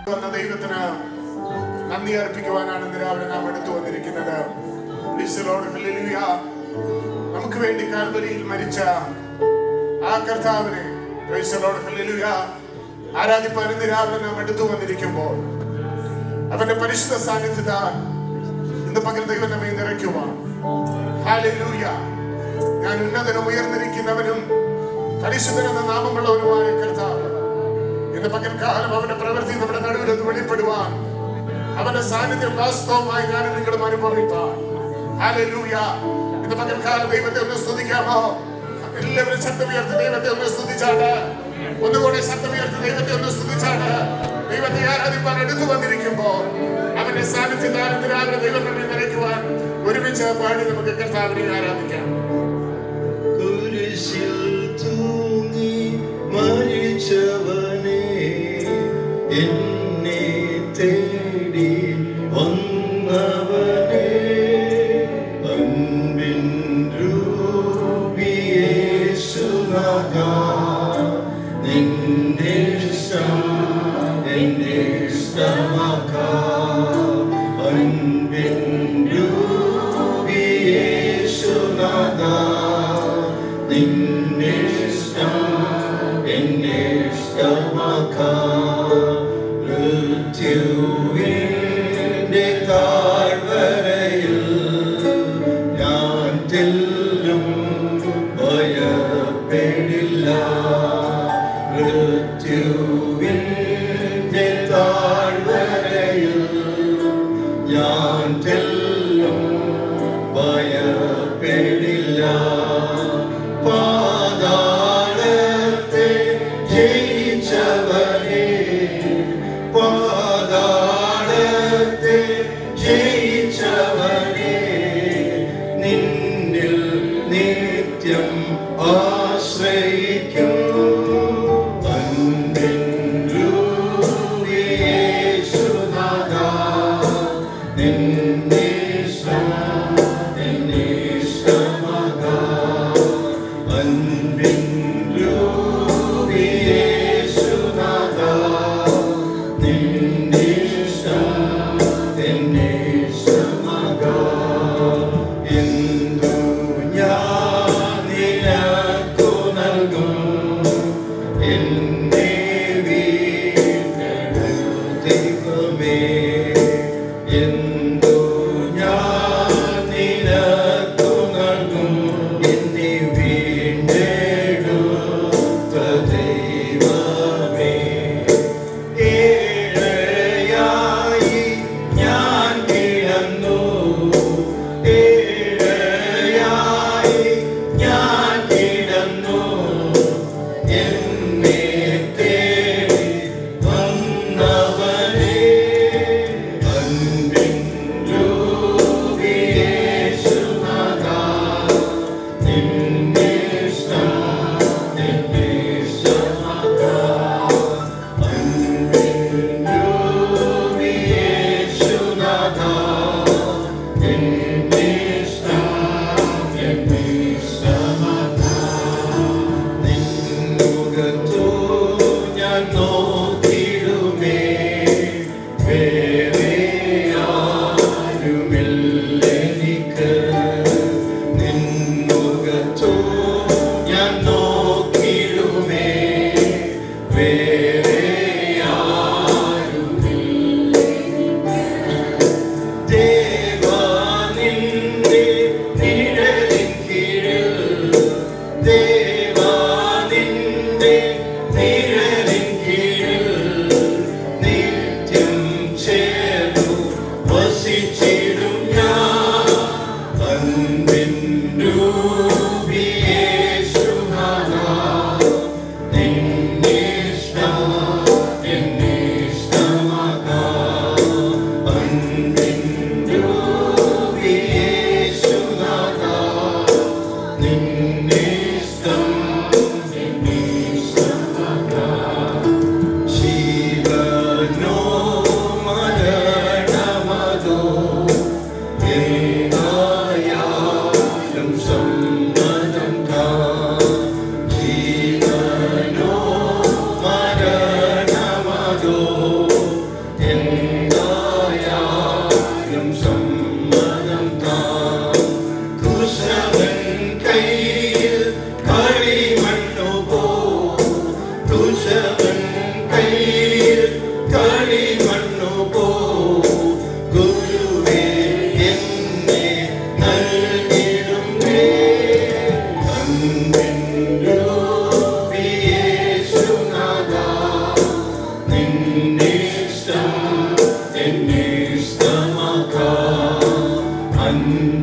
വന്ന ദൈവത്തിന് നന്ദി അർപ്പിക്കുവാനാണ് ഇന്ന് രാവിലെ നാം എടുത്തു വന്നിരിക്കുന്നത് Praise the Lord. Hallelujah. നമുക്ക് വേണ്ടി കാൽവരിയിൽ മരിച്ച ആ കർത്താവിനെ Praise the Lord. Hallelujah. ആരാധിപ്പാൻ ഇന്ന് രാവിലെ നാം എടുത്തു വന്നിരിക്കുമ്പോൾ അവന്റെ പരിശുദ്ധ സാന്നിധ്യത്താൽ ഇന്ന് പകൽ ദൈവം നമ്മെ നിറയ്ക്കുവാൻ Hallelujah. ഞാൻ ഉന്നതനും ഉയർന്നിരിക്കുന്നവനും പരിശുദ്ധനെന്ന നാമമുള്ളവനുമായ കർത്താവ് ഇന്ന് പകൽക്കാലം അവന്റെ പ്രവൃത്തി നമ്മുടെ നടുവിൽ ഒന്ന് വെളിപ്പെടുവാൻ അവന്റെ സാന്നിധ്യം വാസ്തവമായി ഞാൻ നിങ്ങളും അനുഭവിപ്പാൻ ഹല്ലേലൂയ ഇന്ന് പകൽക്കാലം ദൈവത്തെ ഒന്ന് സ്തുതിക്കാമോ എല്ലാവരും ശബ്ദമുയർത്തി ദൈവത്തെ ഒന്ന് സ്തുതിച്ചാണ് ഒന്നുകൂടെ ശബ്ദമുയർത്തി ദൈവത്തെ ഒന്ന് സ്തുതിച്ചാണ് ദൈവത്തെ ആരാധിപ്പാൻ എടുത്തു വന്നിരിക്കുമ്പോൾ അവന്റെ സാന്നിധ്യത്താൽ ഇന്ന് രാവിലെ ദൈവം നമ്മെ നിറയ്ക്കുവാൻ ഒരുമിച്ച് പാടി നമുക്ക് കർത്താവിനെ ആരാധിക്കാം കുരിശിൽ തൂങ്ങി മരിച്ചവനെ എന്നെ തേടി വന്നവനെ അൻപിൻ രൂപിയേശുനാഥ നിന്റെ ഇഷ്ടം എന്റെ ഇഷ്ടമാക്കാം അൻപിൻ രൂപിയേശുനാഥ നിന്റെ ഇഷ്ടം എന്നെ ഇഷ്ടമാക്കാം മൃത്യുവിന്റെ താഴ്വരയിൽ ഞാൻ ചെല്ലും ഭയപ്പെടില്ല മൃത്യുവിന്റെ താഴ്വരയിൽ ഞാൻ ചെല്ലും ഭയപ്പെടില്ല പാതാളത്തെ ജയിച്ചവനെ പാതാളത്തെ ജയിച്ചവനെ നിന്നിൽ നിത്യം ആശ്രയിക്കും അൻപിൻ രൂപിയേശുനാഥാ, നിന്നെ ഇഷ്ടം, നിന്നെ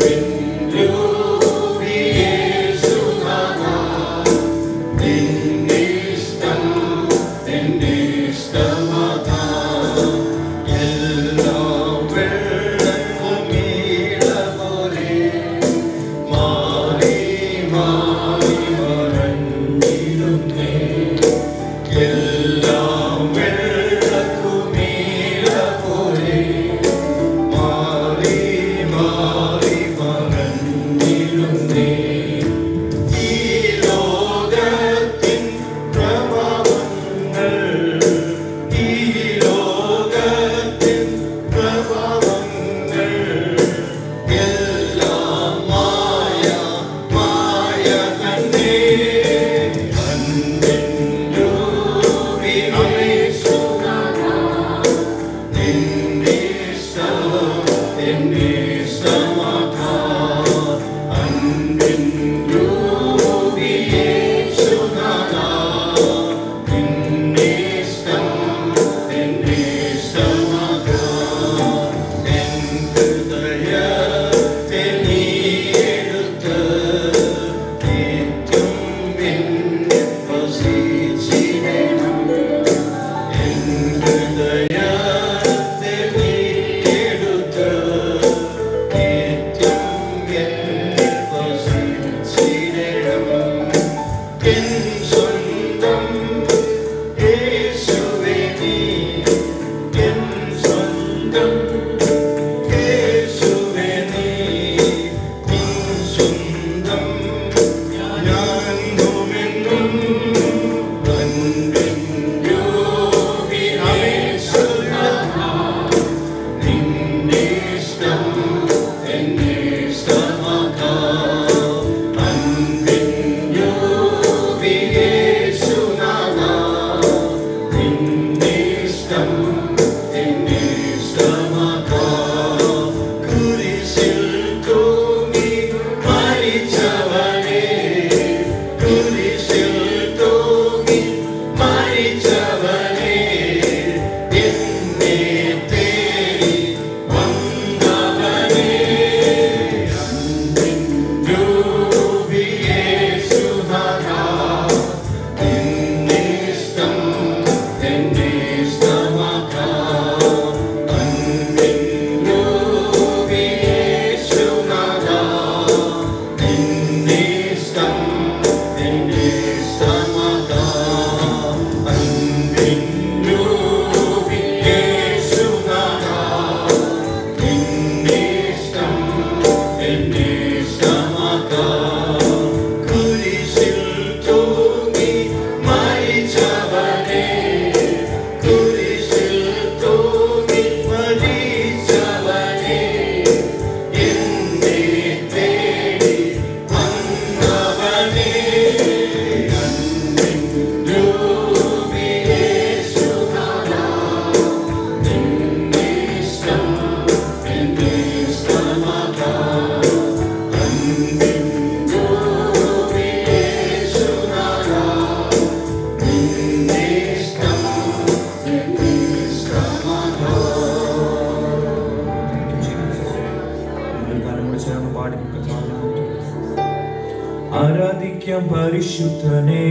ആരാധിക്കാം പരിശുദ്ധനെ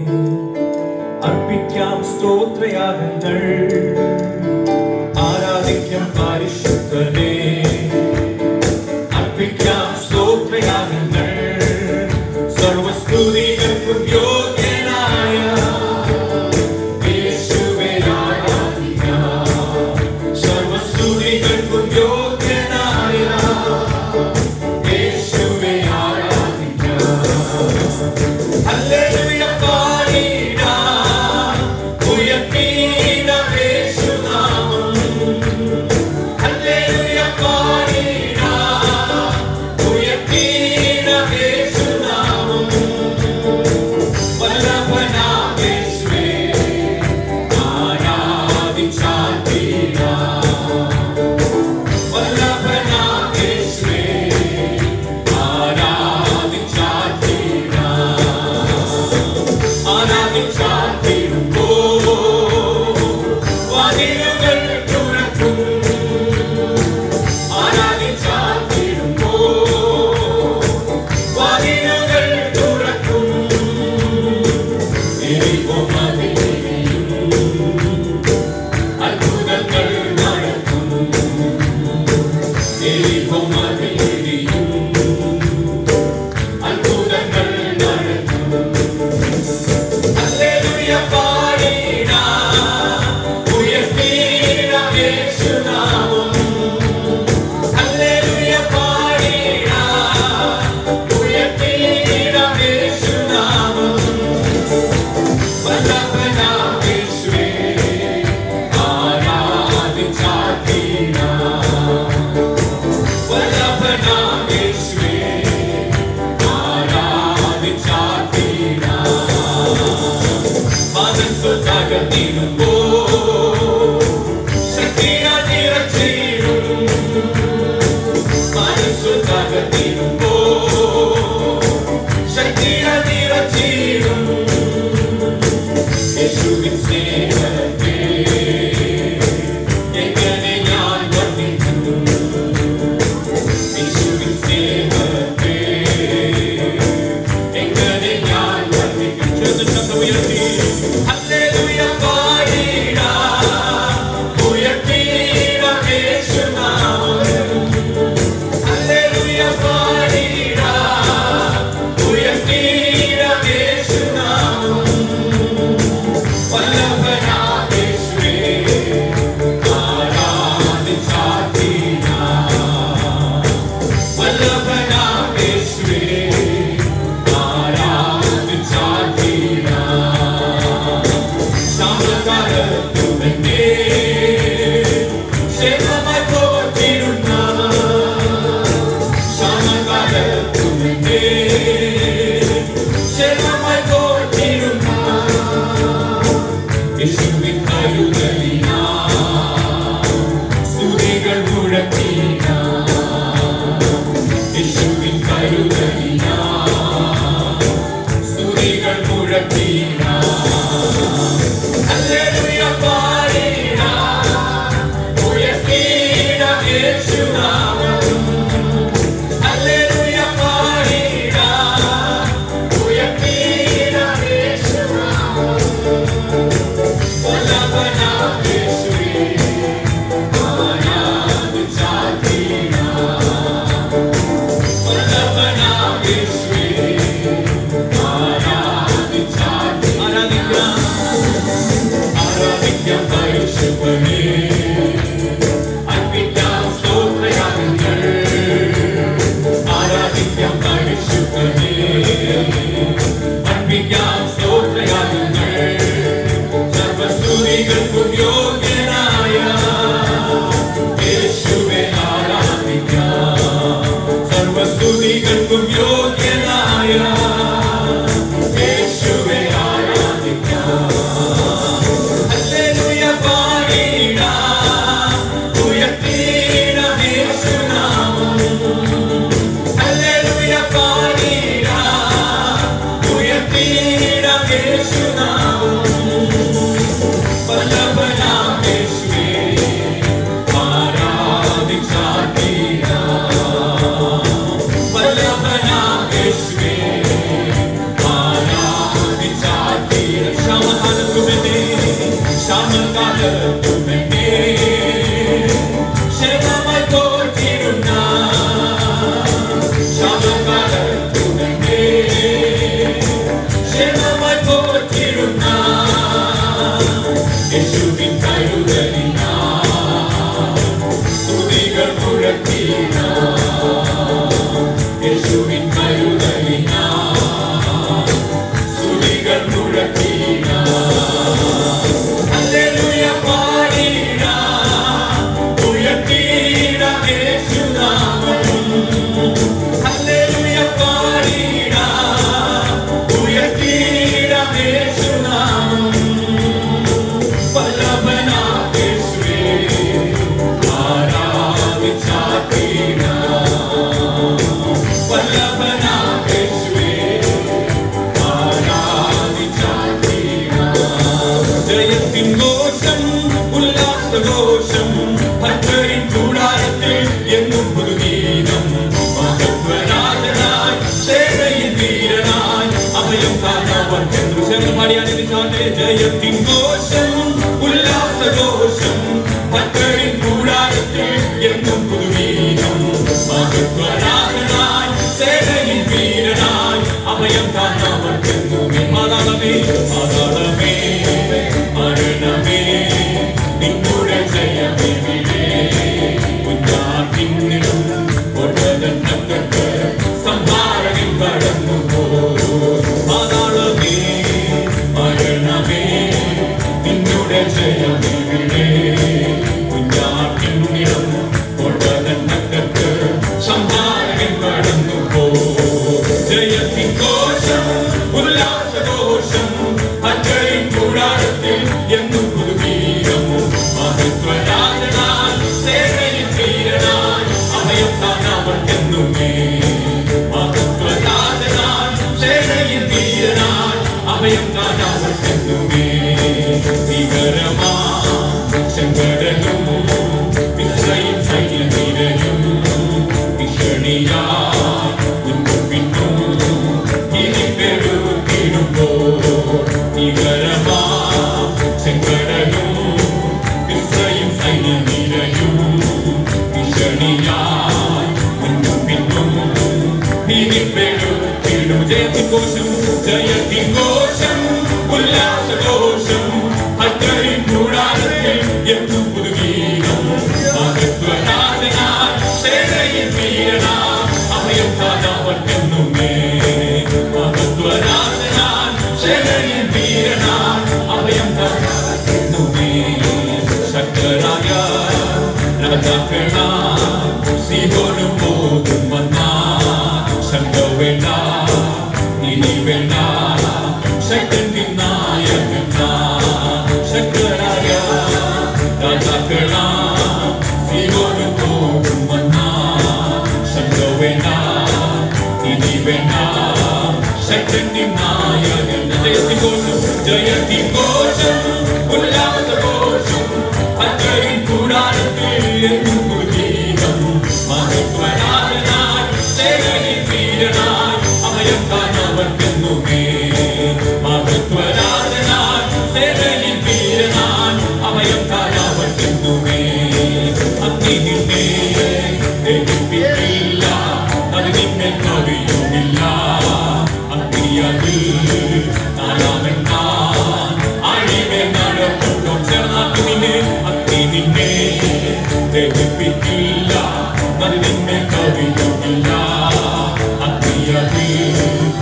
അർപ്പിക്കാം സ്തോത്രയാഗങ്ങൾ ആരാധിക്കാം പരിശുദ്ധനെ അർപ്പിക്കാം സ്തോത്രയാഗങ്ങൾ സർവസ്തുതികൾക്കും യോഗ്യനായ യേശുവേ ആരാധിക്കാം സർവസ്തുതികൾക്കും യോഗ്യനായ യേശുവേ ആരാധിക്കാം ഹല്ലേലൂയ പാടിടാം ഉയർത്തിയിടാം യേശുനാമം ഹല്ലേലൂയ സ്തുതികൾക്കും യോഗ്യനായ യേശുവേ ആരാധിക്കാം ഹല്ലേലൂയ പാടിടാം ഉയർത്തിയിടാം യേശുനാമം ഹല്ലേലൂയ പാടിടാം ഉയർത്തിയിടാം യേശുനാമം വല്ലഭനാം യേശുവേ ആരാധിച്ചാട്ടിടാം വല്ലഭനാം യേശുവേ ആരാധിച്ചാട്ടിടാം ക്ഷമകാലത്തുമെന്നേ ക്ഷമകാലത്തുമെന്നേ ക്ഷമമായി തോറ്റിരുന്ന ക്ഷമകാലത്തുമെന്നേ ക്ഷമമായി തോറ്റിരുന്ന യേശുവിൻ കരുതലിനാ സ്തുതികൾ മുഴക്കിന യേശുവിൻ കരുതലിനാ സ്തുതികൾ മുഴക്കിന ഹല്ലേലൂയ പാടിന ഉയർത്തിയിട യേശുനാമം ഹല്ലേലൂയ പാടിന ഉയർത്തിയിട യേശുനാമം വല്ലഭനാം യേശുവേ ആരാധിച്ചാട്ടിടാം വല്ലഭനാം യേശുവേ ആരാധിച്ചാട്ടിടാം ജയത്തിൻ ഘോഷം ഉല്ലാസഘോഷം ഭക്തരിൻ കൂടാരത്തിൽ എന്നും പുതുഗീതം മഹത്വരാജനായി സേനയിൽ വീരനായി അഭയം കാരണവൻ ചന്ദ്രശേഖർ പാടിയാണ് ഇതിന്റെ ജയത്തിൻ ഘോഷം ഉല്ലാസഘോഷം ഭക്തരിൻ കൂടാരത്തിൽ എന്നും പുതുഗീതം മഹത്വരാജനായി സേനയിൽ വീരനായി അഭയം കാരണവൻ എന്നുമേ മാതാളമേ മാതാളമേ മരണമേ നിന്നുടെ ജയമെവിടെ കുഞ്ഞാട്ടിന്നിടും ഒട്ടകത്തക്കത്ത് സംഹാരനിൽ കടന്നു പോ മാതാളമേ മരണമേ നിന്നുടെ ജയമെവിടെ കുഞ്ഞാട്ടിന്നിടും ഒട്ടകത്തക്കത്ത് സംഹാരനിൽ കടന്നു പോ ജയത്തിൻ ഘോഷം ഉല്ലാസഘോഷം അജയിൻ കൂടാരത്തിൽ എന്നും പുതുഗീതം മഹത്വരാജനായി സേനയിൽ വീരനായി അഭയം താനവൻ എന്നുമേ മഹത്വരാജനായി സേനയിൽ വീരനായി അഭയം താനവൻ എന്നുമേ ഭീകരമാ ചെങ്കടലും വിശ്രയും സൈന്യനിരയും ഭീഷണിയാ മുൻപും പിന്നും ഇനി പെരുകിടുമ്പോ ഭീകരമാ ചെങ്കടലും വിശ്രയും സൈന്യനിരയും ഭീഷണിയായി മുൻപും പിന്നും ഇനി പെരുകിടും ജയത്തിൻ കോശം ജയത്തിൻ കോശം ഉല്ലാസഘോഷം അത്രയും കൂടാരത്തിൽ എന്നും പുതുഗീതം മഹത്വരാജനായി സേനയിൽ വീരനായി അഭയം കാതാവൻ എന്നുമേ മഹത്വരാജനായി സേനയിൽ വീരനായി അഭയം കാതാവൻ എന്നുമേ ശക്തരായ രാജാക്കളാ സിഹോനും പോകും വന്നാ ശങ്ക വേണ്ട ഇനി വേണ്ട ശക്തൻ നായകന ശക്തരായ രാജാക്കളാ സിഹോനും പോകും വന്നാ ശങ്ക വേണ്ട ഇനി വേണ്ട ശക്തൻ നായകൻ ജയത്തിൻ ഘോഷം ജയത്തിൻ ഘോഷം ഉല്ലാസഘോഷം അത്രയും കൂടാരത്തിൽ എന്നും പുതുഗീതം മഹത്വരാജനായി സേനയിൽ വീരനായി അഭയം കാണവർക്കെന്നുമേ മഹത്വരാജനായി സേനയിൽ വീരനായി അഭയം കാണവർക്കെന്നുമേ അഗ്നി നിന്നെ ദഹിപ്പിക്കില്ല അത് നിന്നെ കവിയുമില്ല അഗ്നിയതിൽ നാലാമെന്നാൻ അഴിവെ നടപ്പുണ്ടോ ചേർന്നാക്കി നിന്നെ അഗ്നി നിന്നെ ദഹിപ്പിക്കില്ല അത് നിന്നെ കവിയുമില്ല അഗ്നിയതിൽ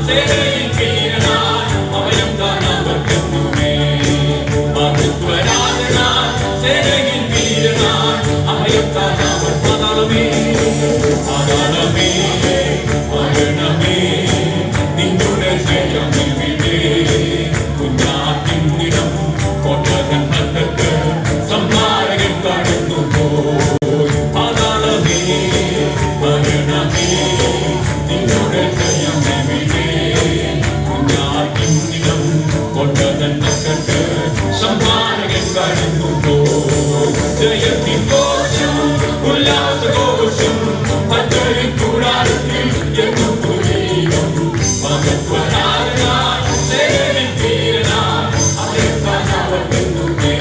സേനയിൽ വീരനായി അഭയം താൻ അവർക്കെന്നുമേ മഹത്വരാജനായി സേനയിൽ വീരനായി അഭയം താൻ അവർ പാതാളമേ പാതാളമേ മരണമേ നിന്നുടെ ജയമിവിടെ കുഞ്ഞാത്തിന്നിടം കൊട്ടകൻ ഭക്തർക്ക് സംഹാരകൻ കടന്നു പോയി പാതാളമേ മരണമേ നിന്നുടെ ജയമിവിടെ കുഞ്ഞാത്തിന്നിടം കൊട്ടകൻ ഭക്തർക്ക് സംഹാരകൻ കടന്നു പോയി ജയത്തിൻ ഘോഷം ഉല്ലാസഘോഷം ഭക്തരിൻ കൂടാരത്തിൽ എന്നും പുരീകം മഹത്വരാജനായി സേനയിൽ വീരനായി അഭയത്താൻ അവർക്കെന്നുമേ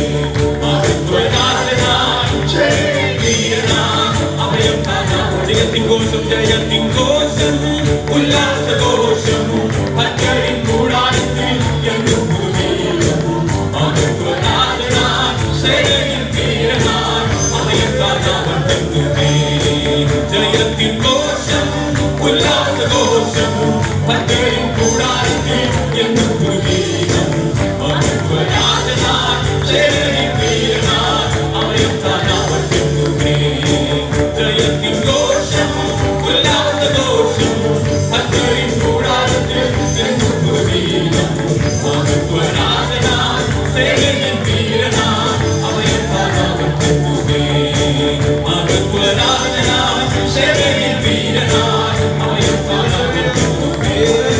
മഹത്വരാജനായി സേനയിൽ വീരനായി അഭയത്താൻ അവർ ജയത്തിൻ ഘോഷം ജയത്തിൻ ഘോഷം ഉല്ലാസഘോഷം ഭക്തരിൻ കൂടാരത്തിൽ എന്നും പുരീകം മഹത്വരാജനായി സേനയിൽ വീരനായി അഭയത്താൻ അവർക്കെന്നുമേ ജയത്തിൻ ഘോഷം ഉല്ലാസഘോഷം ഭക്തരിൻ കൂടാരത്തിൽ എന്നും പുരീകം മഹത്വരാജനായി സേനയിൽ വീരനായി അഭയത്താൻ അവർക്കെന്നുമേ ജയത്തിൻ ഘോഷം ഉല്ലാസഘോഷം ഭക്തരിൻ കൂടാരത്തിൽ എന്നും പുരീകം മഹത്വരാജനായി സേനയിൽ വീരനായി അഭയത്താൻ അവർക്കെന്നുമേ മഹത്വരാജനായി സേനയിൽ വീരനായി അഭയത്താൻ അവർക്കെന്നുമേ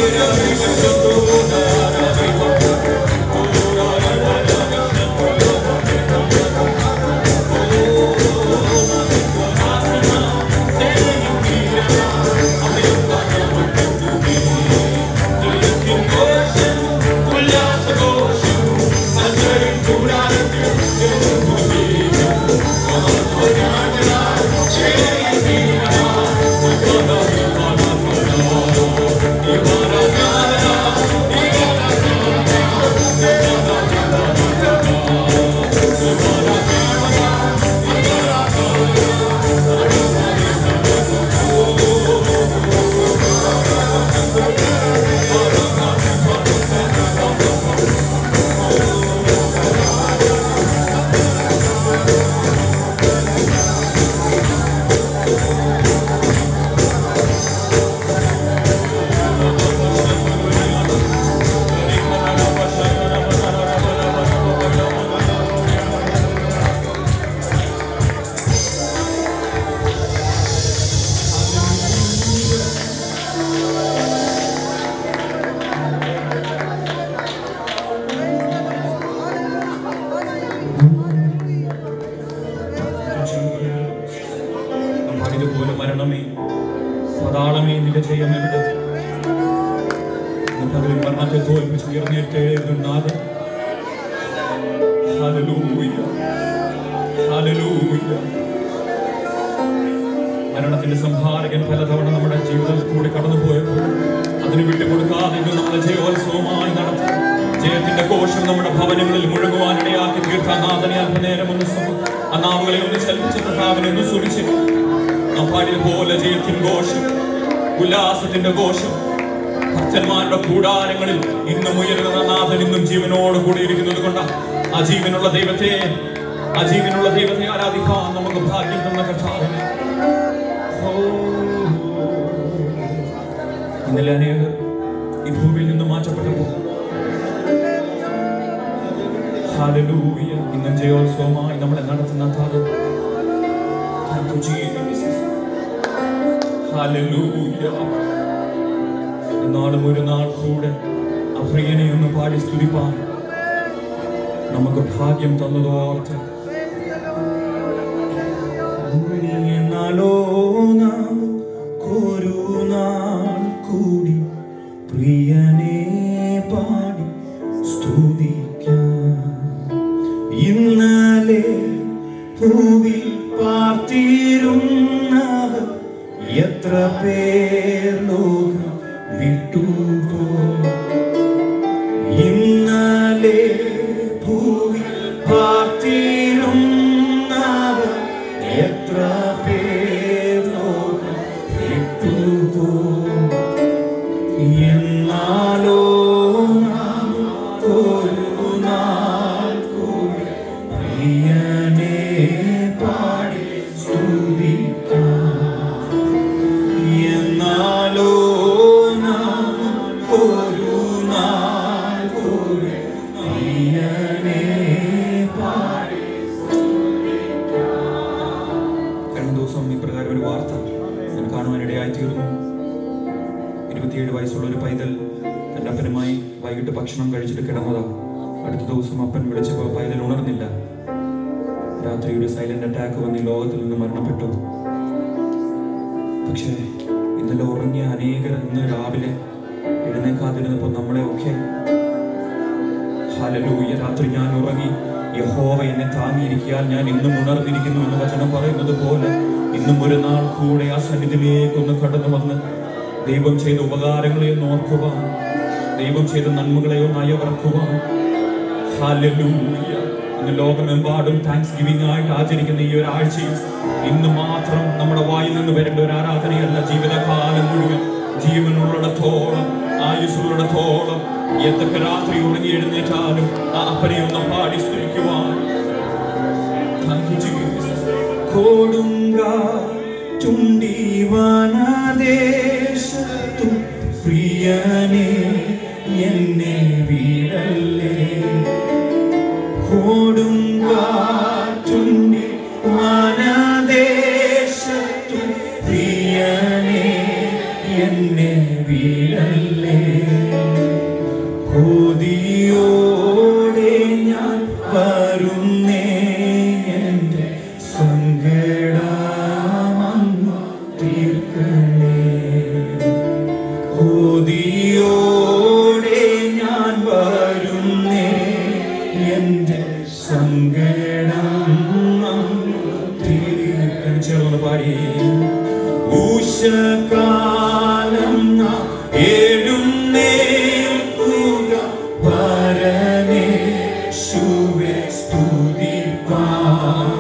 ഇതുപോലെ മരണമേ പതാളമേ നിന്റെ ജയം എവിടെ ഇന്ന് പകലിൽ മരണത്തെ തോൽപ്പിച്ച് ഉയർന്നേറ്റേതുണ്ടാതെ ഹല്ലേലൂയ ഹല്ലേലൂയ മരണത്തിന്റെ സംഹാരകൻ പലതവണ നമ്മുടെ ജീവിതത്തിൽ കൂടി കടന്നുപോയപ്പോൾ അതിന് വിട്ടുകൊടുക്കാതെ ഇന്ന് നമ്മളെ ജയോത്സവമായി നടത്തി ജയത്തിന്റെ കോശം നമ്മുടെ ഭവനങ്ങളിൽ മുഴങ്ങുവാനിടയാക്കി തീർത്ത നാഥനെ അല്പനേരം ഒന്ന് സമ- ആ നാവുകളെ ഒന്ന് ചലിച്ച് പ്രതാപനെ ഒന്ന് സുരിച്ച് നാം പാടിയതുപോലെ ജയത്തിൻ ഘോഷം ഉല്ലാസത്തിന്റെ ഘോഷം ഭക്തന്മാരുടെ കൂടാരങ്ങളിൽ ഇന്നും ഉയരുന്ന നാഥൻ ഇന്നും ജീവനോട് കൂടി ഇരിക്കുന്നത് കൊണ്ട് ആ ജീവനുള്ള ദൈവത്തെ ആ ജീവനുള്ള ദൈവത്തെ ആരാധിക്കാൻ നമുക്ക് ഭാഗ്യം തന്ന കർത്താവിനെ ഓ. ഇന്നലെ അനേകർ ഈ ഭൂമിയിൽ നിന്ന് മാറ്റപ്പെട്ടപ്പോൾ ഹാലലൂയ ഇന്നും ജയോത്സവമായി നമ്മളെ നടത്തുന്ന താരം Thank you, Jesus. Hallelujah. എന്നാലും ഒരു നാൾ കൂടെ ആ പ്രിയനെ ഒന്ന് പാടി സ്തുതിപ്പാൻ നമുക്ക് ഭാഗ്യം തന്നതോർത്ത് എന്നാലോ നാം ഒരു നാൾ കൂടി പ്രിയനെ പാടി സ്തുതിക്കാം ഇന്നലെ ഭൂവിൽ പാർത്തിരുന്നവർ എത്ര പേർ ലോകം വിട്ടുപോ ഇന്നലെ ഭൂവിൽ പാർത്തിരുന്നവർ എത്ര പേർ ലോകം വിട്ടുപോ ഇരുപത്തിയേഴ് വയസ്സുള്ള ഒരു പൈതൽ തൻ്റെ അപ്പനുമായി വൈകിട്ട് ഭക്ഷണം കഴിച്ചിട്ട് കിടന്നതാ അടുത്ത ദിവസം അപ്പൻ വിളിച്ചപ്പോൾ പൈതൽ ഉണർന്നില്ല രാത്രി ഒരു സൈലന്റ് അറ്റാക്ക് വന്ന് ഈ ലോകത്തിൽ നിന്ന് മരണപ്പെട്ടു പക്ഷേ ഇന്നലെ ഉറങ്ങിയ അനേകർ ഇന്ന് രാവിലെ എഴുന്നേക്കാതിരുന്നപ്പോൾ നമ്മളെ ഒക്കെ ഹല്ലേലൂയ രാത്രി ഞാൻ ഉറങ്ങി യഹോവ എന്നെ താങ്ങിയിരിക്കാൻ ഞാൻ ഇന്നും ഉണർന്നിരിക്കുന്നു എന്ന് വചനം പറയുന്നത് പോലെ ഇന്നും ഒരു നാൾ കൂടെ ആ സന്നിധിയിലേക്ക് ഒന്ന് കടന്നു വന്ന് ദൈവം ചെയ്ത ഉപകാരങ്ങളെ ഒന്ന് ഓർക്കുവാൻ ദൈവം ചെയ്ത നന്മകളെ ഒന്ന് അയവർക്കുവാൻ ഹല്ലേലൂയ ഇന്ന് ലോകമെമ്പാടും താങ്ക്സ് ഗിവിംഗ് ആയിട്ട് ആചരിക്കുന്ന ഈ ഒരു ആഴ്ചയിൽ ഇന്ന് മാത്രം നമ്മുടെ വായിൽ നിന്ന് വരേണ്ട ഒരു ആരാധനയല്ല ജീവിതകാലം മുഴുവൻ ജീവനുള്ളിടത്തോളം ആയുസ്സുള്ളിടത്തോളം എന്തൊക്കെ രാത്രി ഉറങ്ങി എഴുന്നേറ്റാലും ആ അപ്പനെ ഒന്ന് പാടി സ്തുതിക്കുവാൻ Thank you, Jesus. കൊടുങ്കാറ്റുണ്ടീവനദേശത്തു പ്രിയനെ എന്നെ വിടല്ലേ കൊടുങ്കാറ്റുണ്ടി വനദേശത്തു പ്രിയനെ എന്നെ വിടല്ലേ കൊതിയോടെ ഞാൻ വരുന്നേ എൻ്റെ സങ്കടമങ്ങു തീർക്കണേ കൊതിയോടെ ഞാൻ വരുന്നേ എൻ്റെ സങ്കടം അങ്ങു തീർക്കണേ ചേർന്ന് പാടി ഉഷകാലം നാം എഴുന്നേൽക്കുക പരമേശുവെ സ്തുതിപ്പാൻ.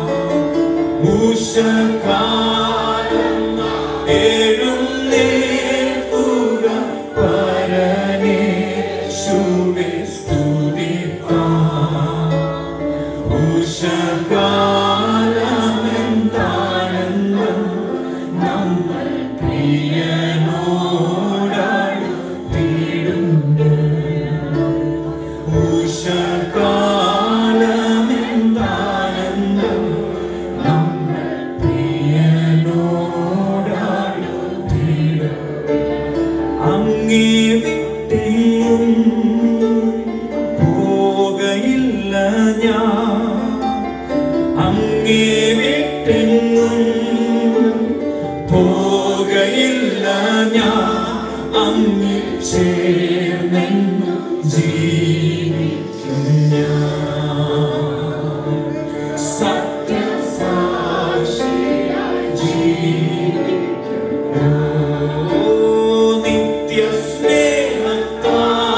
ഉഷകാലം നാം എഴുന്നേൽക്കുക പരമേശുവെ സ്തുതിപ്പാൻ. ഉഷകാലമെന്താണെന്ന് നമ്മൾ പ്രിയനോടടുത്തിടുന്നു. ഉഷകാലമെന്താണെന്ന് നമ്മൾ പ്രിയനോടടുത്തിടുന്നു. അങ്ങേ വിട്ടെങ്ങും പോകയില്ല ഞാൻ അങ്ങേ വിട്ടെങ്ങും പോകയില്ല ഞാൻ അങ്ങിൽ ചേർന്നെന്നു ജീവിക്കും ഞാൻ സത്യസാക്ഷിയായി ജീവിക്കും ഓ നിത്യ സ്നേഹത്താ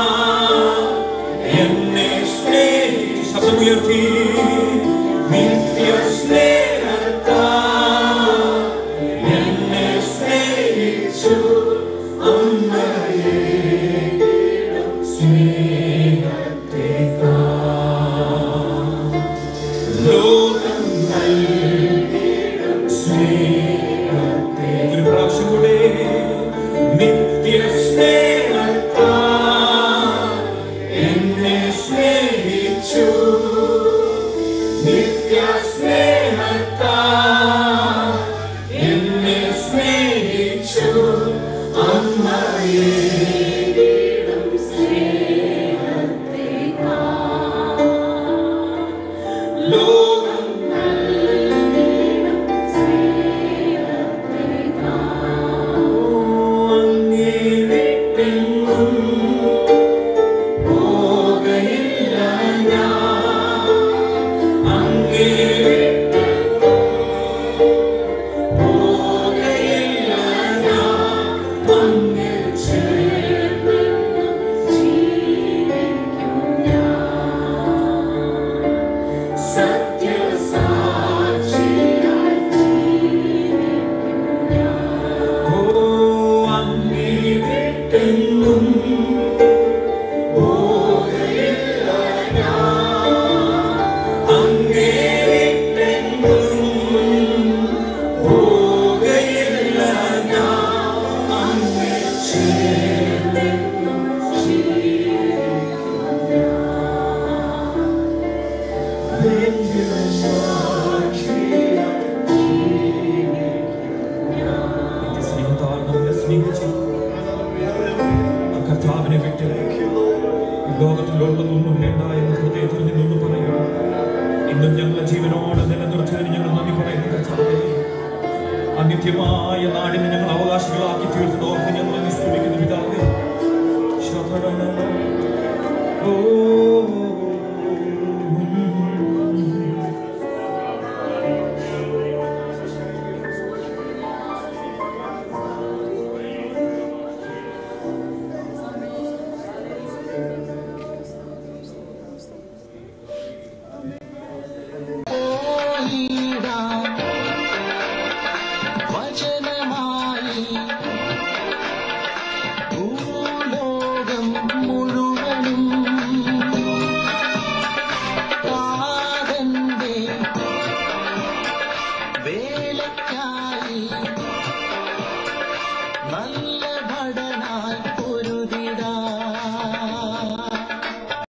എന്നെ സ്നേഹിച്ചു ശബ്ദമുയർത്തി നിത്യ സ്നേഹത്താ എന്നെ സ്നേഹിച്ചു അമ്മയെ സ്നേഹത്തേക്കാൾ ലോകം നൽകിയിടും സ്നേഹത്തെ ഒരു പ്രാവശ്യം കൂടെ നിത്യ സ്നേഹത്താ എന്നെ സ്നേഹിച്ചു നിത്യ സ്നേഹത്താ എന്നെ സ്നേഹിച്ചു അമ്മയെ ലോകം അങ്ങേ വിട്ടെങ്ങും പോകയില്ല ഞാൻ അങ്ങേ വിട്ടെങ്ങും പോകയില്ല ഞാൻ അങ്ങിൽ ചേർന്നെന്നു ജീവിക്കും ഞാൻ സത്യസാക്ഷിയായി ജീവിക്കും ഞാൻ ഓ അങ്ങേ വിട്ടെങ്ങും പോകയില്ല ഞാൻ അങ്ങേ വിട്ടെങ്ങും പോകയില്ല ഞാൻ അങ്ങേ ചേർന്നെന്നു സ്നേഹത്താൽ നമ്മളെ സ്നേഹിച്ചു ലോകത്തിലുള്ളതൊന്നും വേണ്ട എന്ന് ഹൃദയത്തിൽ നിന്നൊന്ന് പറയുക ഇന്നും ഞങ്ങളെ ജീവനോടെ നിലനിർത്തിയതിന് ഞങ്ങൾ നന്ദി പറയുന്നു കർത്താവേ അനിത്യമായ നാടിനെ ഞങ്ങൾ അവകാശികളാക്കി തീർത്തതോ